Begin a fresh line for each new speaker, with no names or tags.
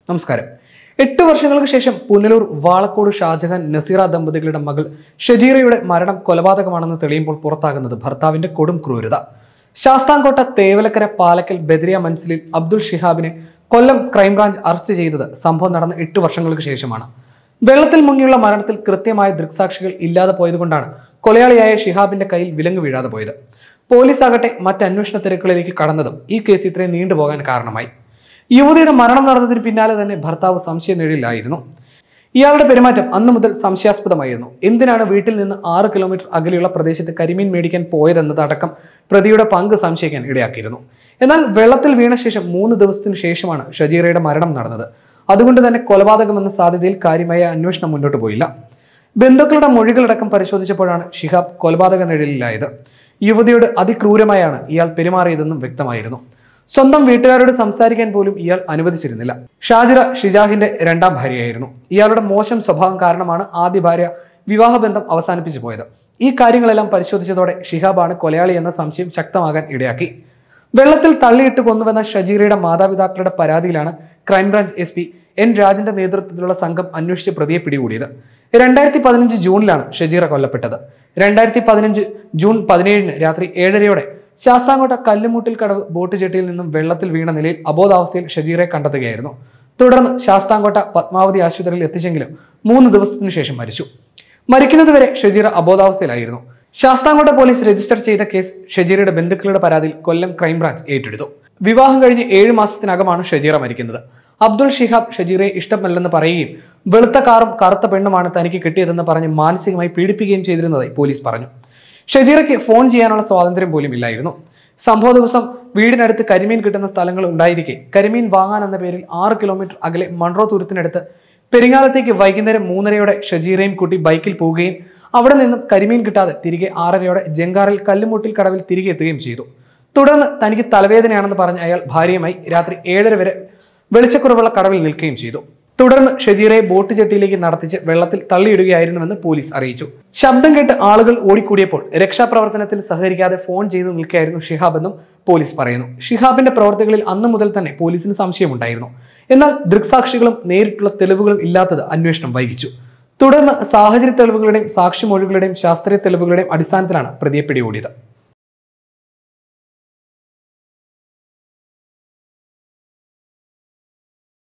നമസ്കാരം എട്ട് വർഷങ്ങൾക്ക് ശേഷം പുനലൂർ വാളക്കോട് ഷാജഹാൻ നസീറ ദമ്പതികളുടെ മകൾ ഷജീറയുടെ മരണം കൊലപാതകമാണെന്ന് തെളിയുമ്പോൾ പുറത്താകുന്നത് ഭർത്താവിന്റെ കൊടും ക്രൂരത ശാസ്താംകോട്ട തേവലക്കര പാലക്കൽ ബദരിയ മൻസിലിൽ അബ്ദുൾ ഷിഹാബിനെ കൊല്ലം ക്രൈംബ്രാഞ്ച് അറസ്റ്റ് ചെയ്തത് സംഭവം നടന്ന എട്ട് വർഷങ്ങൾക്ക് ശേഷമാണ് വെള്ളത്തിൽ മുങ്ങിയുള്ള മരണത്തിൽ കൃത്യമായ ദൃക്സാക്ഷികൾ ഇല്ലാതെ പോയതുകൊണ്ടാണ് കൊലയാളിയായ ഷിഹാബിന്റെ കയ്യിൽ വിലങ്ങ് വീഴാതെ പോയത് പോലീസ് ആകട്ടെ മറ്റ് അന്വേഷണ തിരക്കുകളിലേക്ക് കടന്നതും ഈ കേസ് ഇത്രയും നീണ്ടുപോകാൻ കാരണമായി യുവതിയുടെ മരണം നടന്നതിന് പിന്നാലെ തന്നെ ഭർത്താവ് സംശയനിഴലിലായിരുന്നു ഇയാളുടെ പെരുമാറ്റം അന്നു മുതൽ സംശയാസ്പദമായിരുന്നു എന്തിനാണ് വീട്ടിൽ നിന്ന് ആറ് കിലോമീറ്റർ അകലെയുള്ള പ്രദേശത്ത് കരിമീൻ മേടിക്കാൻ പോയതെന്നത് അടക്കം പ്രതിയുടെ പങ്ക് സംശയിക്കാൻ ഇടയാക്കിയിരുന്നു എന്നാൽ വെള്ളത്തിൽ വീണ ശേഷം മൂന്ന് ദിവസത്തിന് ശേഷമാണ് ഷജീറയുടെ മരണം നടന്നത് അതുകൊണ്ട് തന്നെ കൊലപാതകമെന്ന സാധ്യതയിൽ കാര്യമായ അന്വേഷണം മുന്നോട്ട് പോയില്ല ബന്ധുക്കളുടെ മൊഴികളടക്കം പരിശോധിച്ചപ്പോഴാണ് ഷിഹാബ് കൊലപാതക നിഴലിലായത് യുവതിയോട് അതിക്രൂരമായാണ് ഇയാൾ പെരുമാറിയതെന്നും വ്യക്തമായിരുന്നു സ്വന്തം വീട്ടുകാരോട് സംസാരിക്കാൻ പോലും ഇയാൾ അനുവദിച്ചിരുന്നില്ല ഷാജിറ ഷിജാഹിന്റെ രണ്ടാം ഭാര്യയായിരുന്നു ഇയാളുടെ മോശം സ്വഭാവം കാരണമാണ് ആദ്യ ഭാര്യ വിവാഹബന്ധം അവസാനിപ്പിച്ചു പോയത് ഈ കാര്യങ്ങളെല്ലാം പരിശോധിച്ചതോടെ ഷിഹാബാണ് കൊലയാളി എന്ന സംശയം ശക്തമാകാൻ ഇടയാക്കി വെള്ളത്തിൽ തള്ളിയിട്ട് കൊന്നുവെന്ന ഷജീറയുടെ മാതാപിതാക്കളുടെ പരാതിയിലാണ് ക്രൈംബ്രാഞ്ച് എസ് പി എൻ രാജന്റെ നേതൃത്വത്തിലുള്ള സംഘം അന്വേഷിച്ച് പ്രതിയെ പിടികൂടിയത് രണ്ടായിരത്തി പതിനഞ്ച് ജൂണിലാണ് ഷജീറ കൊല്ലപ്പെട്ടത് രണ്ടായിരത്തി പതിനഞ്ച് ജൂൺ പതിനേഴിന് രാത്രി ഏഴരയോടെ ശാസ്താംകോട്ട കല്ലുമുട്ടിൽ കടവ് ബോട്ട് ജെട്ടിയിൽ നിന്നും വെള്ളത്തിൽ വീണ നിലയിൽ അബോധാവസ്ഥയിൽ ഷജീറെ കണ്ടെത്തുകയായിരുന്നു തുടർന്ന് ശാസ്താംകോട്ട പത്മാവതി ആശുപത്രിയിൽ എത്തിച്ചെങ്കിലും മൂന്ന് ദിവസത്തിനു ശേഷം മരിച്ചു മരിക്കുന്നതുവരെ ഷജീറ അബോധാവസ്ഥയിലായിരുന്നു ശാസ്താംകോട്ട പോലീസ് രജിസ്റ്റർ ചെയ്ത കേസ് ഷജീറയുടെ ബന്ധുക്കളുടെ പരാതിയിൽ കൊല്ലം ക്രൈംബ്രാഞ്ച് ഏറ്റെടുത്തു വിവാഹം കഴിഞ്ഞ് ഏഴ് മാസത്തിനകമാണ് ഷജീറ മരിക്കുന്നത് അബ്ദുൾ ഷിഹാബ് ഷജീറയെ ഇഷ്ടമല്ലെന്ന് പറയുകയും വെളുത്ത കാറും കറുത്ത പെണ്ണുമാണ് തനിക്ക് കിട്ടിയതെന്ന് പറഞ്ഞ് മാനസികമായി പീഡിപ്പിക്കുകയും ചെയ്തിരുന്നതായി പോലീസ് പറഞ്ഞു ഷജീറയ്ക്ക് ഫോൺ ചെയ്യാനുള്ള സ്വാതന്ത്ര്യം പോലും ഇല്ലായിരുന്നു സംഭവ ദിവസം വീടിനടുത്ത് കരിമീൻ കിട്ടുന്ന സ്ഥലങ്ങൾ ഉണ്ടായിരിക്കെ കരിമീൻ വാങ്ങാൻ എന്ന പേരിൽ ആറ് കിലോമീറ്റർ അകലെ മൺറോ തുരുത്തിനടുത്ത് പെരിങ്ങാലത്തേക്ക് വൈകുന്നേരം മൂന്നരയോടെ ഷജീറയും കൂട്ടി ബൈക്കിൽ പോവുകയും അവിടെ നിന്നും കരിമീൻ കിട്ടാതെ തിരികെ ആറരയോടെ ജങ്കാറിൽ കല്ലുമുട്ടിൽ കടവിൽ തിരികെ എത്തുകയും ചെയ്തു തുടർന്ന് തനിക്ക് തലവേദനയാണെന്ന് പറഞ്ഞ് അയാൾ ഭാര്യയുമായി രാത്രി ഏഴര വരെ വെളിച്ചക്കുറവുള്ള കടവിൽ നിൽക്കുകയും ചെയ്തു തുടർന്ന് ഷജീറയെ ബോട്ട് ജെട്ടിയിലേക്ക് നടത്തിച്ച് വെള്ളത്തിൽ തള്ളിയിടുകയായിരുന്നുവെന്ന് പോലീസ് അറിയിച്ചു ശബ്ദം കേട്ട് ആളുകൾ ഓടിക്കൂടിയപ്പോൾ രക്ഷാപ്രവർത്തനത്തിൽ സഹകരിക്കാതെ ഫോൺ ചെയ്തു നിൽക്കുകയായിരുന്നു ഷിഹാബ് എന്നും പോലീസ് പറയുന്നു ഷിഹാബിന്റെ പ്രവർത്തികളിൽ അന്നു മുതൽ തന്നെ പോലീസിന് സംശയമുണ്ടായിരുന്നു എന്നാൽ ദൃക്സാക്ഷികളും നേരിട്ടുള്ള തെളിവുകളും ഇല്ലാത്തത് അന്വേഷണം വൈകിച്ചു തുടർന്ന് സാഹചര്യ തെളിവുകളുടെയും സാക്ഷിമൊഴികളുടെയും ശാസ്ത്രീയ തെളിവുകളുടെയും അടിസ്ഥാനത്തിലാണ് പ്രതിയെ പിടികൂടിയത്